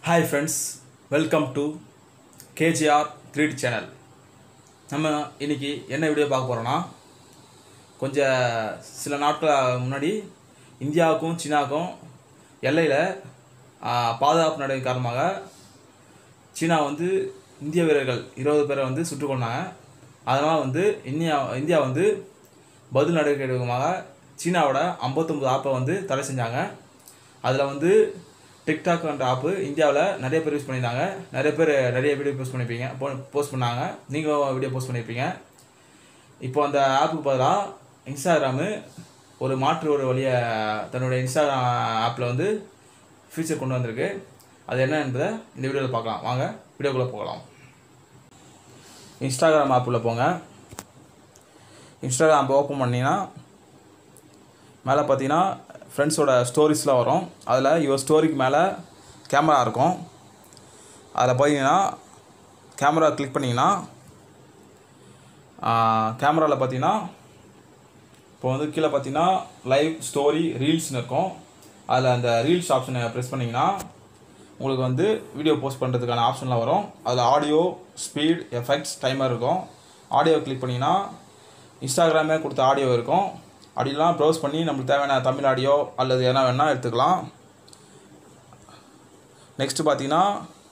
hi friends welcome to KGR three D channel நம்ம இன்னைக்கு என்ன வீடியோ பார்க்க போகிறோன்னா கொஞ்சம் சில நாட்கள் முன்னாடி இந்தியாவுக்கும் சீனாவுக்கும் எல்லையில் பாதுகாப்பு நடவடிக்கை காரணமாக சீனா வந்து இந்திய வீரர்கள் இருபது பேரை வந்து சுட்டுக் கொண்டாங்க அதனால் வந்து இந்தியா இந்தியா வந்து பதில் நடவடிக்கை எடுக்கமாக சீனாவோட ஐம்பத்தொம்பது ஆப்பை வந்து தடை செஞ்சாங்க அதில் வந்து டிக்டாக் என்ற ஆப்பு இந்தியாவில் நிறைய பேர் யூஸ் பண்ணியிருந்தாங்க நிறைய பேர் நிறைய வீடியோ போஸ்ட் பண்ணியிருப்பீங்க போஸ்ட் பண்ணாங்க நீங்களும் வீடியோ போஸ்ட் பண்ணியிருப்பீங்க இப்போ அந்த ஆப்புக்கு பதிலாக இன்ஸ்டாகிராமு ஒரு மாற்று ஒரு வழியை தன்னுடைய இன்ஸ்டாகிராம் ஆப்பில் வந்து ஃபீச்சர் கொண்டு வந்திருக்கு அது என்ன என்பதை இந்த வீடியோவில் பார்க்கலாம் வாங்க வீடியோக்குள்ளே போகலாம் இன்ஸ்டாகிராம் ஆப்பில் போங்க இன்ஸ்டாகிராம் ஆப் ஓப்பன் பண்ணிங்கன்னா மேலே பார்த்தீங்கன்னா ஃப்ரெண்ட்ஸோட ஸ்டோரிஸ்லாம் வரும் அதில் யுவர் ஸ்டோரிக்கு மேலே கேமரா இருக்கும் அதில் பார்த்தீங்கன்னா கேமரா கிளிக் பண்ணிங்கன்னா கேமராவில் பார்த்தீங்கன்னா இப்போ வந்து கீழே பார்த்தீங்கன்னா லைவ் ஸ்டோரி ரீல்ஸ்னு இருக்கும் அதில் அந்த ரீல்ஸ் ஆப்ஷனை ப்ரெஸ் பண்ணிங்கன்னா உங்களுக்கு வந்து வீடியோ போஸ்ட் பண்ணுறதுக்கான ஆப்ஷன்லாம் வரும் அதில் ஆடியோ ஸ்பீட் எஃபெக்ட்ஸ் டைமர் இருக்கும் ஆடியோ கிளிக் பண்ணிங்கன்னா இன்ஸ்டாகிராமே கொடுத்த ஆடியோ இருக்கும் அப்படிலாம் ப்ரௌஸ் பண்ணி நம்மளுக்கு தேவையான தமிழ் ஆடியோ அல்லது எதனா வேணால் எடுத்துக்கலாம் நெக்ஸ்ட்டு பார்த்தீங்கன்னா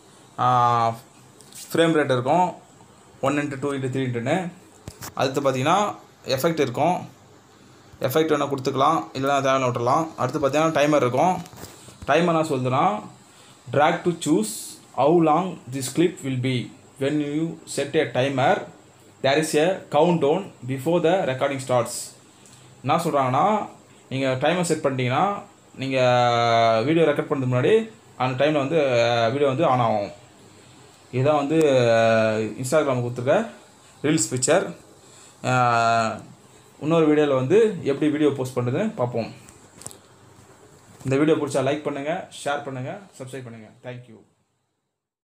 ஃப்ரேம் ரேட் இருக்கும் one into two into three இன்ட்டுன்னு அடுத்து பார்த்தீங்கன்னா எஃபெக்ட் இருக்கும் எஃபெக்ட் வேணால் கொடுத்துக்கலாம் இல்லைனா தேவையான விட்டுறலாம் அடுத்து பார்த்தீங்கன்னா டைமர் இருக்கும் டைமர் என்ன சொல்லுதுன்னா drag to choose how long this clip will be when you set a timer there is a countdown before the recording starts என்ன சொல்கிறாங்கன்னா நீங்கள் டைமை செட் பண்ணிட்டீங்கன்னா நீங்கள் வீடியோ ரெக்கார்ட் பண்ணுறதுக்கு முன்னாடி அந்த டைமில் வந்து வீடியோ வந்து ஆன் ஆகும் இதுதான் வந்து இன்ஸ்டாகிராம் கொடுத்துருக்க ரீல்ஸ் பிக்சர் இன்னொரு வீடியோவில் வந்து எப்படி வீடியோ போஸ்ட் பண்ணுறதுன்னு பார்ப்போம் இந்த வீடியோ பிடிச்சா லைக் பண்ணுங்கள் ஷேர் பண்ணுங்கள் சப்ஸ்கிரைப் பண்ணுங்கள் தேங்க்யூ